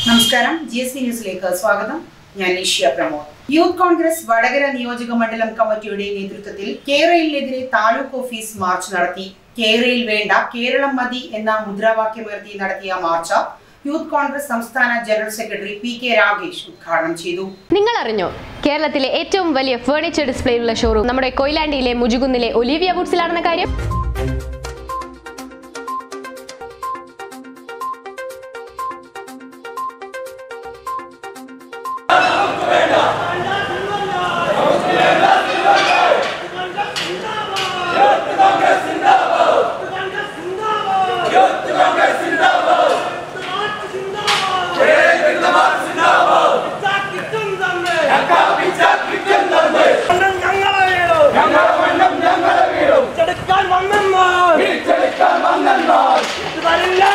നമസ്കാരം G S C ന്യൂസിലേക്ക് സ്വാഗതം ഞാൻ നിഷ്യ പ്രമോദ് യൂത്ത് കോൺഗ്രസ് വടകര നിയോജക മണ്ഡലം കമ്മിറ്റിയുടെ നേതൃത്വത്തിൽ കേരളത്തിനെതിരെ താലൂക്ക് ഓഫീസ് മാർച്ച് നടത്തി കേരളയിൽ വേണ്ട കേരളം മതി എന്ന മുദ്രാവാക്യമുയർത്തി നടത്തിയ മാർച്ച് യൂത്ത് കോൺഗ്രസ് സംസ്ഥാന general secretary P K Ragesh ഉദ്ഘാടനം ചെയ്തു നിങ്ങൾ അറിഞ്ഞോ കേരളത്തിലെ ഏറ്റവും വലിയ ഫേർണിച്ചർ ഡിസ്പ്ലേയുള്ള ഷോറൂം നമ്മുടെ കൊയിലാണ്ടിയിലെ മുജുകുന്നിലെ ഒലിവിയ വുഡ്സിലാണെന്ന കാര്യം പിടിച്ചെടുക്കാൻ വന്നെന്നാൽ ഇത് വരില്ല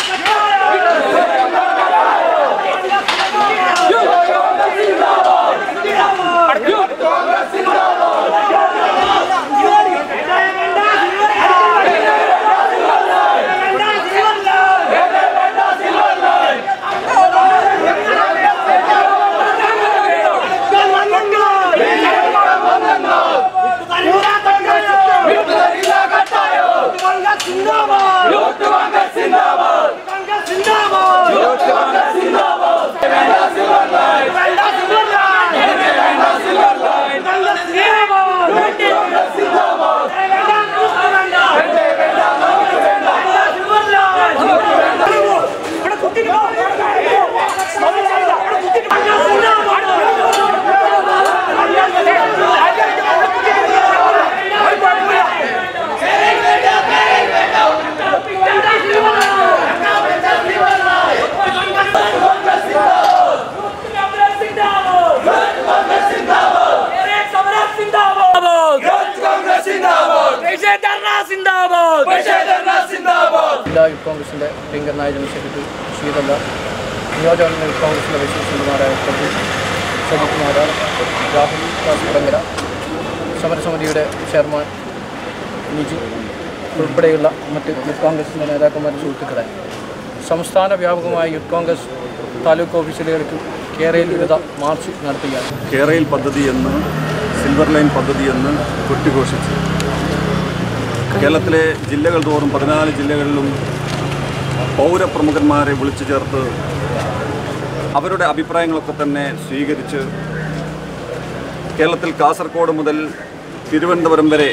ജില്ലാ യൂത്ത് കോൺഗ്രസിൻ്റെ പ്രിയങ്കരനായ ജനറൽ സെക്രട്ടറി ശ്രീതല്ല നിയോജക യൂത്ത് കോൺഗ്രസിൻ്റെ വൈസ് പ്രസിഡന്റുമാരായ പ്രഭു സജികുമാർ രാഹുൽ ദാസ് കുടങ്ങര സമരസമിതിയുടെ ചെയർമാൻ നിജു ഉൾപ്പെടെയുള്ള മറ്റ് യൂത്ത് കോൺഗ്രസിൻ്റെ നേതാക്കന്മാരുടെ സുഹൃത്തുക്കളെ സംസ്ഥാന വ്യാപകമായ യൂത്ത് കോൺഗ്രസ് താലൂക്ക് ഓഫീസുകളിലേക്ക് കേരളയിൽ വിവിധ മാർച്ച് നടത്തുകയാണ് കേരയിൽ പദ്ധതി എന്ന് സിൽവർ ലൈൻ പദ്ധതി എന്ന് കൊട്ടിഘോഷിച്ചു കേരളത്തിലെ ജില്ലകൾ തോറും പതിനാല് ജില്ലകളിലും പൗരപ്രമുഖന്മാരെ വിളിച്ചു ചേർത്ത് അവരുടെ അഭിപ്രായങ്ങളൊക്കെ തന്നെ സ്വീകരിച്ച് കേരളത്തിൽ കാസർഗോഡ് മുതൽ തിരുവനന്തപുരം വരെ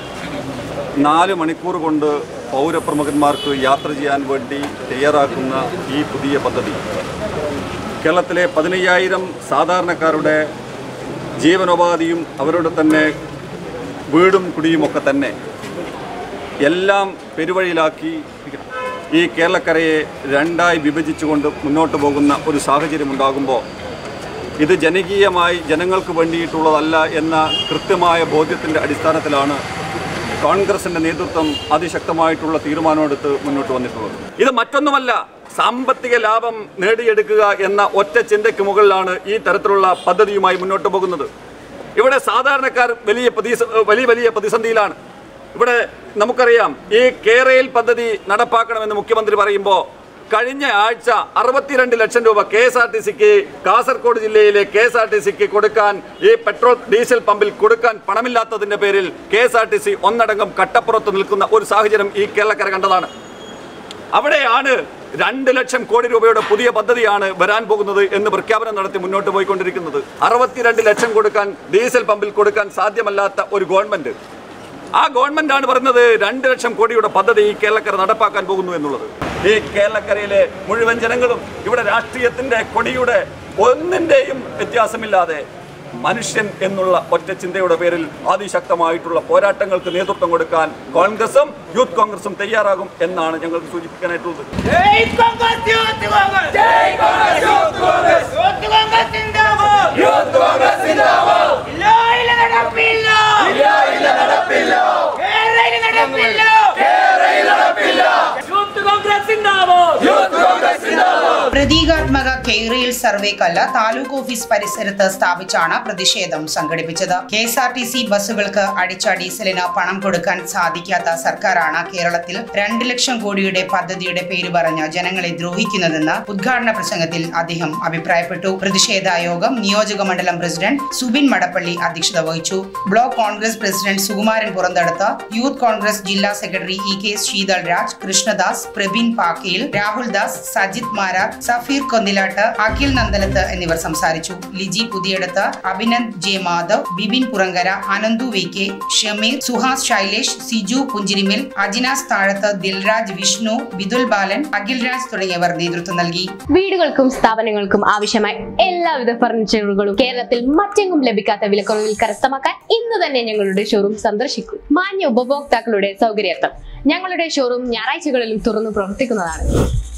നാല് മണിക്കൂർ കൊണ്ട് പൗരപ്രമുഖന്മാർക്ക് യാത്ര ചെയ്യാൻ വേണ്ടി തയ്യാറാക്കുന്ന ഈ പുതിയ പദ്ധതി കേരളത്തിലെ പതിനയ്യായിരം സാധാരണക്കാരുടെ ജീവനോപാധിയും അവരുടെ തന്നെ വീടും കുടിയുമൊക്കെ തന്നെ എല്ലാം പെരുവഴിയിലാക്കി ഈ കേരളക്കരയെ രണ്ടായി വിഭജിച്ചുകൊണ്ട് മുന്നോട്ട് പോകുന്ന ഒരു സാഹചര്യം ഉണ്ടാകുമ്പോൾ ഇത് ജനകീയമായി ജനങ്ങൾക്ക് വേണ്ടിയിട്ടുള്ളതല്ല എന്ന കൃത്യമായ ബോധ്യത്തിൻ്റെ അടിസ്ഥാനത്തിലാണ് കോൺഗ്രസിൻ്റെ നേതൃത്വം അതിശക്തമായിട്ടുള്ള തീരുമാനമെടുത്ത് മുന്നോട്ട് വന്നിട്ടുള്ളത് ഇത് മറ്റൊന്നുമല്ല സാമ്പത്തിക ലാഭം നേടിയെടുക്കുക എന്ന ഒറ്റ ചിന്തയ്ക്ക് മുകളിലാണ് ഈ തരത്തിലുള്ള പദ്ധതിയുമായി മുന്നോട്ട് പോകുന്നത് ഇവിടെ സാധാരണക്കാർ വലിയ പ്രതിസ വലിയ വലിയ പ്രതിസന്ധിയിലാണ് ഇവിടെ നമുക്കറിയാം ഈ കേരയിൽ പദ്ധതി നടപ്പാക്കണമെന്ന് മുഖ്യമന്ത്രി പറയുമ്പോൾ കഴിഞ്ഞ ആഴ്ച അറുപത്തിരണ്ട് ലക്ഷം രൂപ കെ എസ് ആർ ടി സിക്ക് കാസർഗോഡ് ജില്ലയിലെ കെ എസ് ആർ ടി സിക്ക് കൊടുക്കാൻ ഈ പെട്രോൾ ഡീസൽ പമ്പിൽ കൊടുക്കാൻ പണമില്ലാത്തതിന്റെ പേരിൽ K S R T C ഒന്നടങ്കം കട്ടപ്പുറത്ത് നിൽക്കുന്ന ഒരു സാഹചര്യം ഈ കേരളക്കര കണ്ടതാണ് അവിടെയാണ് രണ്ട് ലക്ഷം കോടി രൂപയുടെ പുതിയ പദ്ധതിയാണ് വരാൻ പോകുന്നത് എന്ന് പ്രഖ്യാപനം നടത്തി മുന്നോട്ട് പോയിക്കൊണ്ടിരിക്കുന്നത് അറുപത്തിരണ്ട് ലക്ഷം കൊടുക്കാൻ ഡീസൽ പമ്പിൽ കൊടുക്കാൻ സാധ്യമല്ലാത്ത ഒരു ഗവൺമെന്റ് ആ ഗവൺമെന്റ് ആണ് പറയുന്നത് രണ്ട് ലക്ഷം കോടിയുടെ പദ്ധതി ഈ കേരളക്കര നടപ്പാക്കാൻ പോകുന്നു എന്നുള്ളത് ഈ കേരളക്കരയിലെ മുഴുവൻ ജനങ്ങളും ഇവിടെ രാഷ്ട്രീയത്തിന്റെ കൊടിയുടെ ഒന്നിന്റെയും വ്യത്യാസമില്ലാതെ മനുഷ്യൻ എന്നുള്ള ഒറ്റ ചിന്തയുടെ പേരിൽ അതിശക്തമായിട്ടുള്ള പോരാട്ടങ്ങൾക്ക് നേതൃത്വം കൊടുക്കാൻ കോൺഗ്രസും യൂത്ത് കോൺഗ്രസും തയ്യാറാകും എന്നാണ് ഞങ്ങൾക്ക് സൂചിപ്പിക്കാനായിട്ടുള്ളത് പ്രതീക പ്രതീകാത്മക കെയ്റിയിൽ സർവേ കല്ല് താലൂക്ക് ഓഫീസ് പരിസരത്ത് സ്ഥാപിച്ചാണ് പ്രതിഷേധം സംഘടിപ്പിച്ചത് K S R T C ബസ്സുകൾക്ക് അടിച്ച ഡീസലിന് പണം കൊടുക്കാൻ സാധിക്കാത്ത സർക്കാരാണ് കേരളത്തിൽ രണ്ട് ലക്ഷം കോടിയുടെ പദ്ധതിയുടെ പേര് പറഞ്ഞ് ജനങ്ങളെ ദ്രോഹിക്കുന്നതെന്ന് ഉദ്ഘാടന പ്രസംഗത്തിൽ അദ്ദേഹം അഭിപ്രായപ്പെട്ടു പ്രതിഷേധ യോഗം നിയോജക മണ്ഡലം പ്രസിഡന്റ് സുബിൻ മടപ്പള്ളി അധ്യക്ഷത വഹിച്ചു ബ്ലോക്ക് കോൺഗ്രസ് പ്രസിഡന്റ് സുകുമാരൻ പുറത്തെടുത്ത യൂത്ത് കോൺഗ്രസ് ജില്ലാ secretary E K Sheethal Raj Krishnadas Prabeen Pakkayil Rahul Das Sajith Marar Safeer Konnilatt Akhil Nandalath എന്നിവർ സംസാരിച്ചു Liji Puthiyadath Abhinand J Madhav Bibin Purankara Ananthu V K Shameer Suhas Shailesh Siju Punchirimil Ajinas Thazhath Dilraj Vishnu വിതുൽ ബാലൻ അഖിൽ രാജ് തുടങ്ങിയവർ നേതൃത്വം നൽകി വീടുകൾക്കും സ്ഥാപനങ്ങൾക്കും ആവശ്യമായ എല്ലാവിധ ഫർണിച്ചറുകളും കേരളത്തിൽ മറ്റെങ്ങും ലഭിക്കാത്ത വിലക്കുറവിൽ കരസ്ഥമാക്കാൻ ഇന്ന് തന്നെ ഞങ്ങളുടെ ഷോറൂം സന്ദർശിക്കൂ മാന്യ ഉപഭോക്താക്കളുടെ സൗകര്യാർത്ഥം ഞങ്ങളുടെ ഷോറൂം ഞായറാഴ്ചകളിലും തുറന്നു പ്രവർത്തിക്കുന്നതാണ്